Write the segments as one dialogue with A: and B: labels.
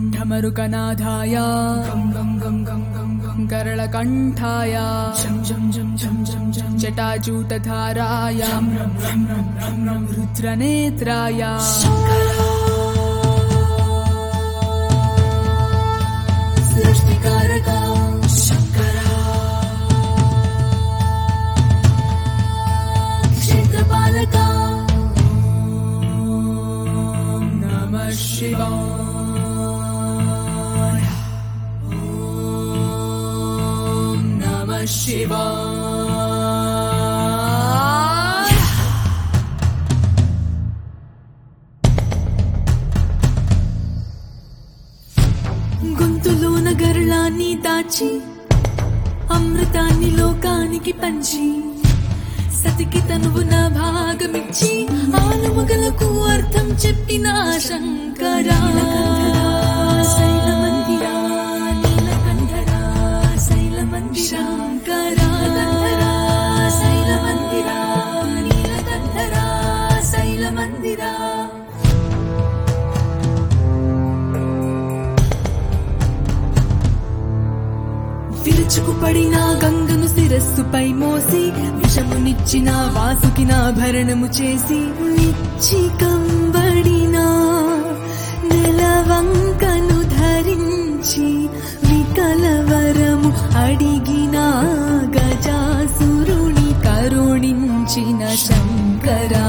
A: ఢమరుకనాథాయ గరళకంఠాయ జటాజూటధారాయ రుద్రనేత్రాయ
B: సృష్టికారక శంకర క్షేత్రపాలక
A: నమ శివాయ ఓం నమ శివాయ
B: గొంతులోన గరళాన్ని దాచి అమృతాన్ని లోకానికి పంచి సతికి తనువున భాగమిచ్చి ఆలుమగలకు అర్థం చెప్పిన శంకరా శైలమందిరా నీలకంఠరా శైలమందిరా శంకరా శైలమందిరా నీలకంఠరా శైలమందిరా విరుచుకుపడిన గంగను శిరస్సుపై మోసి విషమునిచ్చిన వాసుకిన భరణము చేసి నిచ్చి కంబడిన నెలవంకను ధరించి వికలవరము అడిగిన గజాసురుని కరుణించిన శంకరా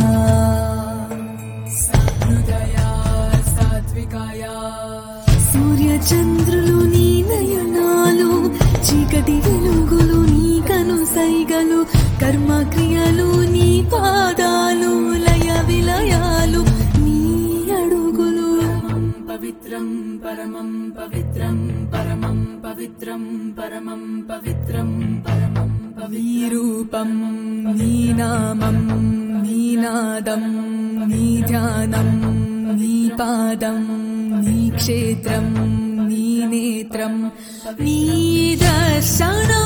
A: హృదయ సాత్వికాయ
B: సూర్య చంద్రులు నీ నయనాలు చీకటి వెలుగులు నీ కను సైగలు కర్మ క్రియలు నీ పాదాలు లయ విలయాలు నీ అడుగులు
A: పవిత్రం పరమం పవిత్రం పరమం పవిత్రం పరమం పవిత్రం పరమం పవీరూపం నీ నామం నీ నాదం నీ ధ్యానం నీ పాదం నీ క్షేత్రం నీ నేత్రం
B: నీ దర్శనం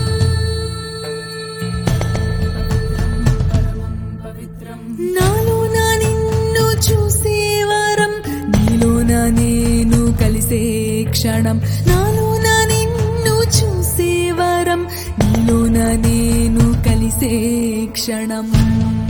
B: నాలోన నిన్ను చూసే వరం
A: నీలోన నేను కలిసే క్షణం
B: నాలోన నిన్ను చూసే వరం
A: నీలోన నేను కలిసే క్షణం